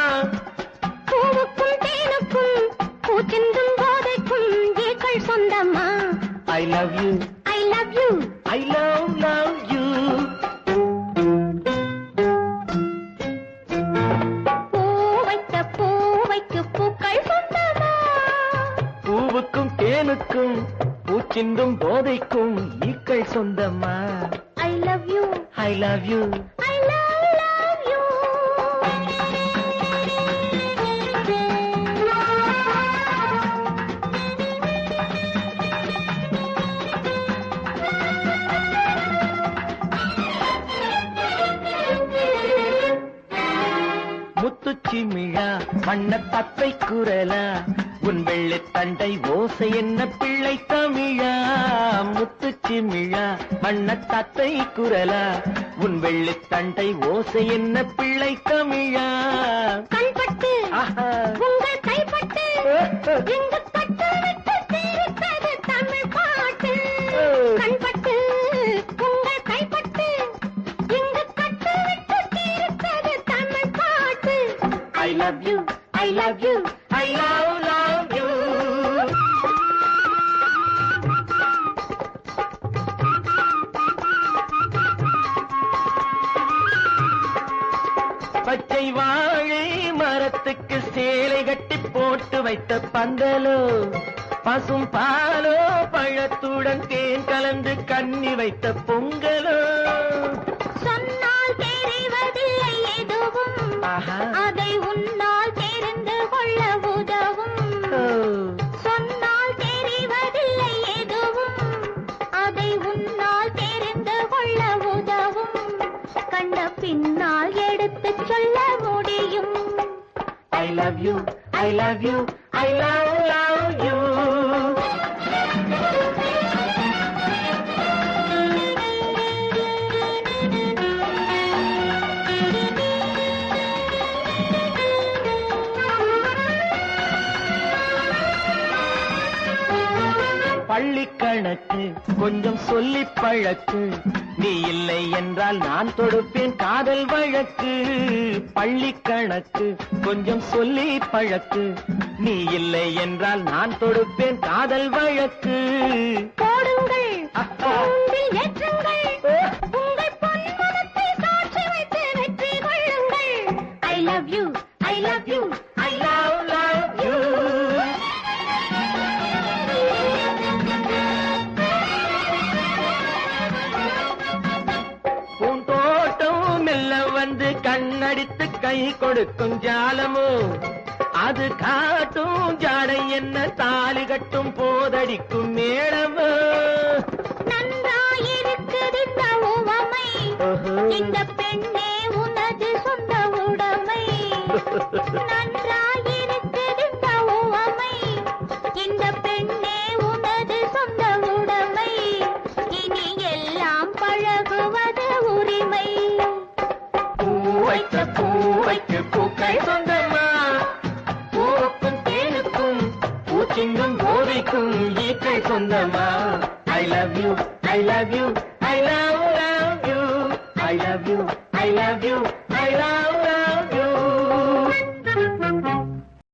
பூவுக்கும் தேனுக்கும் பூச்சிந்தும் போதைக்கும் ஏக்கள் சொந்தமா I love you I love you I love love you பூ வைத்த பூ வைக்கு பூக்கள் சொந்தமா பூவுக்கும் தேனுக்கும் பூச்சிந்தும் போதைக்கும் ஈக்கள் சொந்தமா I love you I love you I love love you முத்துச்சிமிழா வண்ண தத்தை குரலா உன் வெள்ளை தண்டை ஓசை என்ன பிள்ளை தமிழா முத்துச்சிமிழா வண்ண தத்தை குரலா உன் வெள்ளை தண்டை ஓசை என்ன பிள்ளை தமிழா கண்பட்டு ஆஹா. உங்கள் கைப்பட்டு இங்கு பட்டு விட்டு சிரித்தது தமிழ் பாட்டு கண்பட்டு உங்கள் கைப்பட்டு இங்கு கட்டு விட்டு சிரித்தது தமிழ் பாட்டு I love you, I love you, I love, love you. பச்சை வாழை மரத்துக்கு சேலை கட்டி போட்டு வைத்த பந்தலோ பசும் பாலோ பழத்துடன் தேன் கலந்து கண்ணி வைத்த பொங்கலோ சொன்னால் தெரிவதில்லை எதுவும் ஆஹா. அதை உன்னால் தெரிந்து கொள்ள உதவும் ஓ. சொன்னால் தெரிவதில்லை எதுவும் அதை உன்னால் தெரிந்து கொள்ள உதவும் கண்ட பின்னால் எடுத்துச் சொல்ல முடியும் I love you, I love you, I love, love you. பள்ளி கணக்கு கொஞ்சம் சொல்லி பழக்கு நீ இல்லை என்றால் நான் தொடுப்பேன் காதல் வழக்கு பள்ளி கணக்கு கொஞ்சம் சொல்லி பழக்கு நீ இல்லை என்றால் நான் தொடுப்பேன் காதல் வழக்கு போடுங்கள் அஹா. கூண்டில் ஏற்றுங்கள் உங்கள் பொன்மனத்தை சாட்சி வைத்து வெற்றி கொள்ளுங்கள் I love you I love you I love, love you. பூந்தோட்டம் மெல்ல வந்து கண்ணடித்து கை கொடுக்கும் ஜாலமோ அது காட்டும் ஜாடை என்ன தாலி கட்டும் போதடிக்கும் மேளமோ நன்றாயிருக்குது இந்த உவமை ஓஹோ. இந்த பெண்ணே உனது சொந்த உடைமை நன்றாயிருக்குது இந்த உவமை இந்த பெண்ணே உனது சொந்த உடைமை இனி எல்லாம் பழகுவது உரிமை பூ வைத்த பூ வைக்க பூக்கள் சொந்தமா பூவுக்கும் தேனுக்கும் பூச்சிங்கும் போதைக்கும் ஈக்கள் சொந்தமா I love you I love you